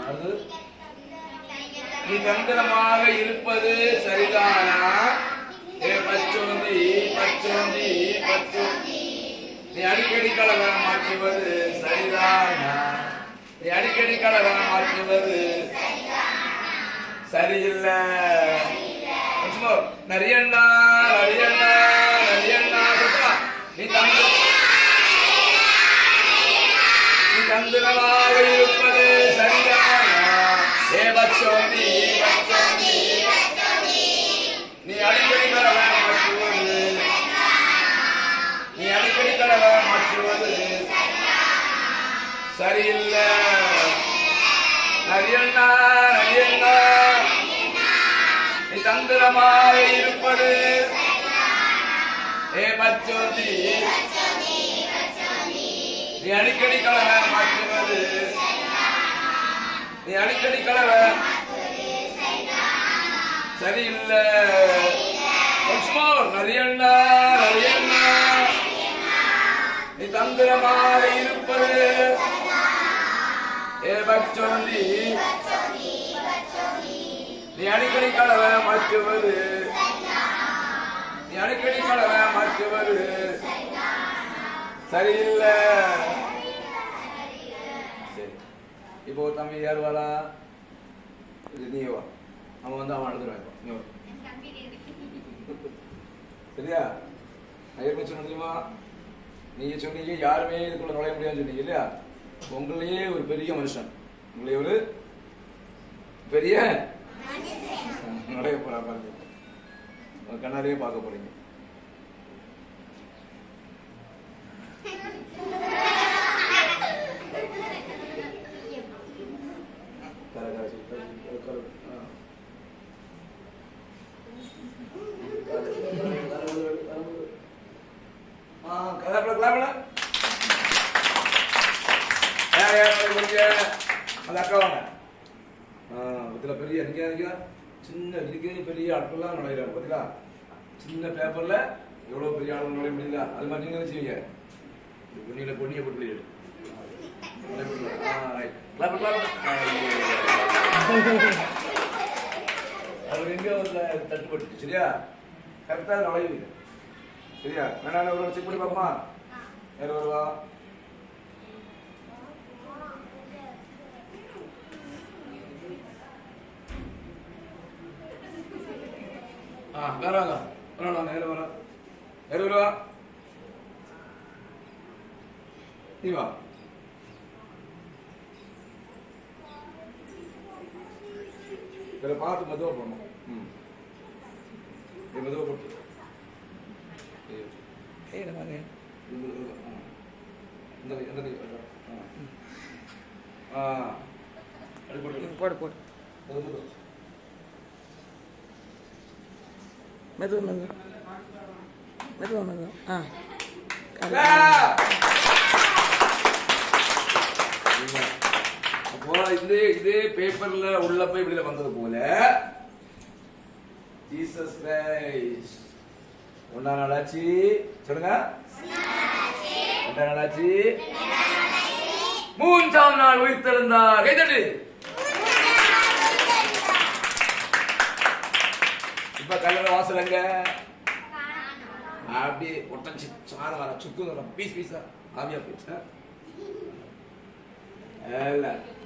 அது நீ தந்திரமாக இருப்பது சரிதானா ஏ பச்சோந்தி பச்சோந்தி பச்சோந்தி நீ அடிக்கடி கலவரம் மாற்றுவது சரிதானா நீ அடிக்கடி கலவரம் மாற்றுவது சரியில்லை சும்மா, நரியண்ணா நரியண்ணா நரியண்ணா சுத்தமா நீ தந்து நீ தந்திரமாக இருப்பது சரிதானா ஏ பச்சோந்தி பச்சோந்தி நீ அடிக்கடி கலவரம் மாற்றுவது நீ அடிக்கடி கலவரம் மாற்றுவது சரியில்லை நரியண்ணா நரியண்ணா நீ தந்திரமாக இருப்பது ஏ பச்சோந்தி நீ அடிக்கடி கலவ மாற்றுவது நீ அடிக்கடி கலவ சரியில்லை Once more, நரியண்ணா நரியண்ணா நீ தந்திரமாக இருப்பது ஏ பச்சோந்தி நீ அடிக்கடி கலவ மாற்றுவது நீ அடிக்கடி கலவ மாற்றுவது சரியில்லை சரி இப்போ ஒரு தம்பி யார் வரா இது நீ வா அவன் வந்து அவன் எழுதுறான் நீ வா சரியா நான் ஏற்கனவே சொன்ன தெரியுமா நீங்க சொன்னீங்க யாருமே இதுக்குள்ள நுழைய முடியாதுன்னு சொன்னீங்க இல்லையா உங்களையே ஒரு பெரிய மனுஷன் உங்களையே ஒரு பெரிய நுழைய போறா பாருங்க உங்க கண்ணாலேயே பார்க்க போறீங்க கர, கர, சொல்லு, கர, கர, கர, ஆ. கர, கர, கர, கர, கர. ஆ, கலாப்பட, கலாப்பட. யார் யார் வரீங்க? அந்த அக்கா வாங்க ஆ, பத்தில பெரிய நிக்க நிக்க சின்ன இதுக்கே பெரிய ஆட்கள்லாம் நுழையிறாங்க பார்த்தீங்களா சின்ன பேப்பர்ல எவ்வளவு பெரிய ஆள் நுழைய முடியல அது மாதிரி நீங்க என்ன செய்வீங்க பொன்னியில பொன்னியை போட்டு வெளியிடு அவர் எங்க ஒரு தட்டுப்பட்டு சரியா கரெக்டா நுழையுங்க சரியா வேணா ஒரு செக் பண்ணி பார்ப்போமா யார் வருவா ஆ வேற வாங்க வேற வாங்க யார் வரா யார் வருவா நீ வா இதில் பார்த்து மெதுவாக போடணும் ம் இது மெதுவாக போட்டு இது. கையில வாங்க இது மெதுவா. ஆ. இந்த கை, இந்த கை, அதான். ஆ. ஆ அப்படி போட்டு ம், போடு போடு மெது, மெது. மெதுவா மெதுவா மெதுவா மெதுவா ஆ ஆ! சரிங்க. அப்போ இதே இதே பேப்பர்ல உள்ள போய் இப்படி வந்தது போல ஜீசஸ் கிரைஸ்ட் ஒன்னாம் நாளாச்சு சொல்லுங்க ரெண்டாம் நாளாச்சு மூன்றாம் நாள் உயிர்த்தெழுந்தார் கைதட்டு இப்ப கல்லற வாசல் எங்க அப்படியே ஒட்டஞ்சி சாரம் வர சுக்குங்க பீஸ் பீஸா ஆவியா போயிடுச்சு இல்ல